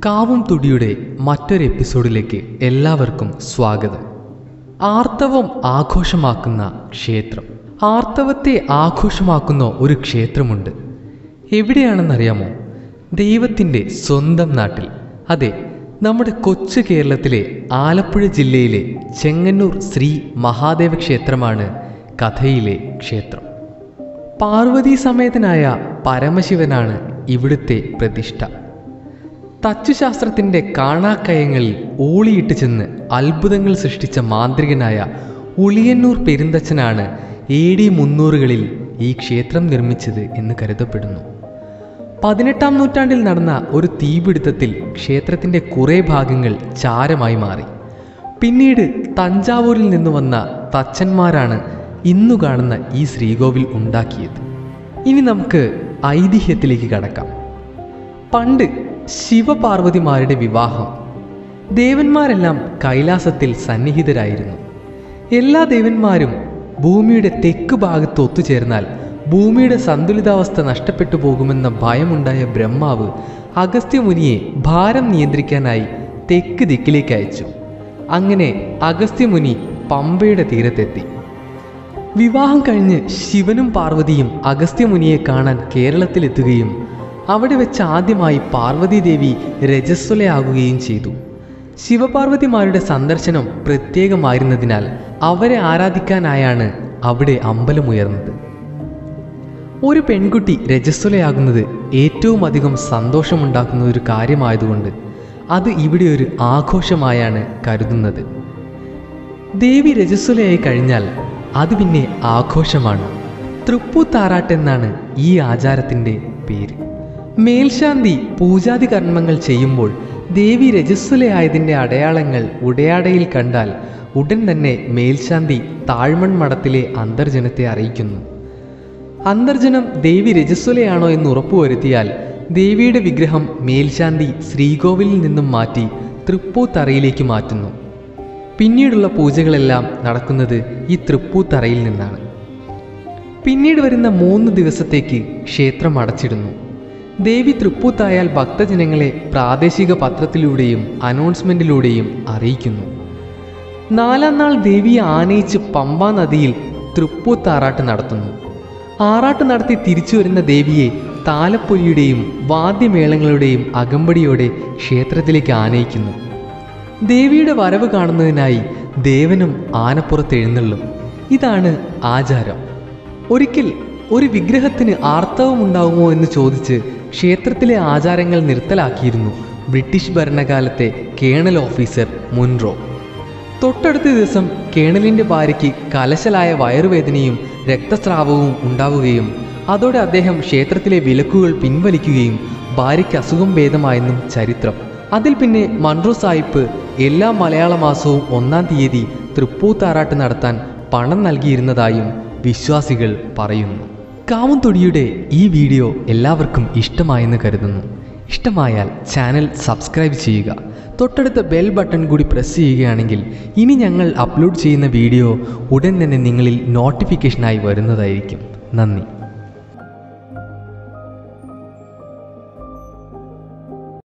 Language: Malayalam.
കാവും തുടിയുടെ മറ്റൊരു എപ്പിസോഡിലേക്ക് എല്ലാവർക്കും സ്വാഗതം ആർത്തവം ആഘോഷമാക്കുന്ന ക്ഷേത്രം ആർത്തവത്തെ ആഘോഷമാക്കുന്ന ഒരു ക്ഷേത്രമുണ്ട് എവിടെയാണെന്നറിയാമോ ദൈവത്തിൻ്റെ സ്വന്തം നാട്ടിൽ അതെ നമ്മുടെ കൊച്ചു കേരളത്തിലെ ആലപ്പുഴ ജില്ലയിലെ ചെങ്ങന്നൂർ ശ്രീ മഹാദേവ ക്ഷേത്രമാണ് കഥയിലെ ക്ഷേത്രം പാർവതീ സമേതനായ പരമശിവനാണ് ഇവിടുത്തെ പ്രതിഷ്ഠ തച്ചുശാസ്ത്രത്തിൻ്റെ കാണാക്കയങ്ങളിൽ ഊളിയിട്ട് ചെന്ന് അത്ഭുതങ്ങൾ സൃഷ്ടിച്ച മാന്ത്രികനായ ഉളിയന്നൂർ പെരുന്തച്ഛനാണ് എ ഡി മുന്നൂറുകളിൽ ഈ ക്ഷേത്രം നിർമ്മിച്ചത് എന്ന് കരുതപ്പെടുന്നു പതിനെട്ടാം നൂറ്റാണ്ടിൽ നടന്ന ഒരു തീപിടുത്തത്തിൽ ക്ഷേത്രത്തിൻ്റെ കുറേ ഭാഗങ്ങൾ ചാരമായി മാറി പിന്നീട് തഞ്ചാവൂരിൽ നിന്ന് വന്ന തച്ചന്മാരാണ് ഇന്നു കാണുന്ന ഈ ശ്രീകോവിൽ ഉണ്ടാക്കിയത് ഇനി നമുക്ക് ഐതിഹ്യത്തിലേക്ക് കടക്കാം പണ്ട് ശിവപാർവതിമാരുടെ വിവാഹം ദേവന്മാരെല്ലാം കൈലാസത്തിൽ സന്നിഹിതരായിരുന്നു എല്ലാ ദേവന്മാരും ഭൂമിയുടെ തെക്ക് ഭാഗത്ത് ഒത്തുചേർന്നാൽ ഭൂമിയുടെ സന്തുലിതാവസ്ഥ നഷ്ടപ്പെട്ടു പോകുമെന്ന ഭയമുണ്ടായ ബ്രഹ്മാവ് അഗസ്ത്യമുനിയെ ഭാരം നിയന്ത്രിക്കാനായി തെക്ക് ദിക്കിലേക്ക് അയച്ചു അങ്ങനെ അഗസ്ത്യമുനി പമ്പയുടെ തീരത്തെത്തി വിവാഹം കഴിഞ്ഞ് ശിവനും പാർവതിയും അഗസ്ത്യമുനിയെ കാണാൻ കേരളത്തിലെത്തുകയും അവിടെ വെച്ച് ആദ്യമായി പാർവതീദേവി രജസ്വലയാകുകയും ചെയ്തു ശിവപാർവതിമാരുടെ സന്ദർശനം പ്രത്യേകമായിരുന്നതിനാൽ അവരെ ആരാധിക്കാനായാണ് അവിടെ അമ്പലമുയർന്നത് ഒരു പെൺകുട്ടി രജസ്വലയാകുന്നത് ഏറ്റവും അധികം സന്തോഷമുണ്ടാക്കുന്ന ഒരു കാര്യമായതുകൊണ്ട് അത് ഇവിടെ ഒരു ആഘോഷമായാണ് കരുതുന്നത് ദേവി രജസ്വലയായി കഴിഞ്ഞാൽ അത് പിന്നെ ആഘോഷമാണ് തൃപ്പൂത്താറാട്ട് എന്നാണ് ഈ ആചാരത്തിൻ്റെ പേര് മേൽശാന്തി പൂജാതി കർമ്മങ്ങൾ ചെയ്യുമ്പോൾ ദേവി രജസ്വലയായതിൻ്റെ അടയാളങ്ങൾ ഉടയാടയിൽ കണ്ടാൽ ഉടൻ തന്നെ മേൽശാന്തി താഴ്മൺ മഠത്തിലെ അന്തർജനത്തെ അറിയിക്കുന്നു അന്തർജനം ദേവി രജസ്വലയാണോ എന്ന് ഉറപ്പുവരുത്തിയാൽ ദേവിയുടെ വിഗ്രഹം മേൽശാന്തി ശ്രീകോവിലിൽ നിന്നും മാറ്റി തൃപ്പൂത്തറയിലേക്ക് മാറ്റുന്നു പിന്നീടുള്ള പൂജകളെല്ലാം നടക്കുന്നത് ഈ തൃപ്പൂത്തറയിൽ നിന്നാണ് പിന്നീട് വരുന്ന മൂന്ന് ദിവസത്തേക്ക് ക്ഷേത്രം അടച്ചിടുന്നു ദേവി തൃപ്പൂത്തായാൽ ഭക്തജനങ്ങളെ പ്രാദേശിക പത്രത്തിലൂടെയും അനൗൺസ്മെന്റിലൂടെയും അറിയിക്കുന്നു നാലാം നാൾ ദേവിയെ ആനയിച്ച് പമ്പാ നദിയിൽ തൃപ്പൂത്താറാട്ട് നടത്തുന്നു ആറാട്ട് നടത്തി തിരിച്ചു വരുന്ന ദേവിയെ താലപ്പൊലിയുടെയും വാദ്യമേളങ്ങളുടെയും അകമ്പടിയോടെ ക്ഷേത്രത്തിലേക്ക് ആനയിക്കുന്നു ദേവിയുടെ വരവ് കാണുന്നതിനായി ദേവനും ആനപ്പുറത്ത് എഴുന്നള്ളും ഇതാണ് ആചാരം ഒരിക്കൽ ഒരു വിഗ്രഹത്തിന് ആർത്തവമുണ്ടാകുമോ എന്ന് ചോദിച്ച് ക്ഷേത്രത്തിലെ ആചാരങ്ങൾ നിർത്തലാക്കിയിരുന്നു ബ്രിട്ടീഷ് ഭരണകാലത്തെ കേണൽ ഓഫീസർ മുൻറോ തൊട്ടടുത്ത ദിവസം കേണലിൻ്റെ ഭാര്യയ്ക്ക് കലശലായ വയറുവേദനയും രക്തസ്രാവവും ഉണ്ടാവുകയും അതോടെ അദ്ദേഹം ക്ഷേത്രത്തിലെ വിലക്കുകൾ പിൻവലിക്കുകയും ഭാര്യയ്ക്ക് അസുഖം ഭേദമായെന്നും ചരിത്രം അതിൽ പിന്നെ മൺറോ സാഹിബ് എല്ലാ മലയാള മാസവും ഒന്നാം തീയതി തൃപ്പൂത്താറാട്ട് നടത്താൻ പണം നൽകിയിരുന്നതായും വിശ്വാസികൾ പറയുന്നു കാമത്തൊടിയുടെ ഈ വീഡിയോ എല്ലാവർക്കും ഇഷ്ടമായെന്ന് കരുതുന്നു ഇഷ്ടമായാൽ ചാനൽ സബ്സ്ക്രൈബ് ചെയ്യുക തൊട്ടടുത്ത ബെൽ ബട്ടൺ കൂടി പ്രസ് ചെയ്യുകയാണെങ്കിൽ ഇനി ഞങ്ങൾ അപ്ലോഡ് ചെയ്യുന്ന വീഡിയോ ഉടൻ തന്നെ നിങ്ങളിൽ നോട്ടിഫിക്കേഷനായി വരുന്നതായിരിക്കും നന്ദി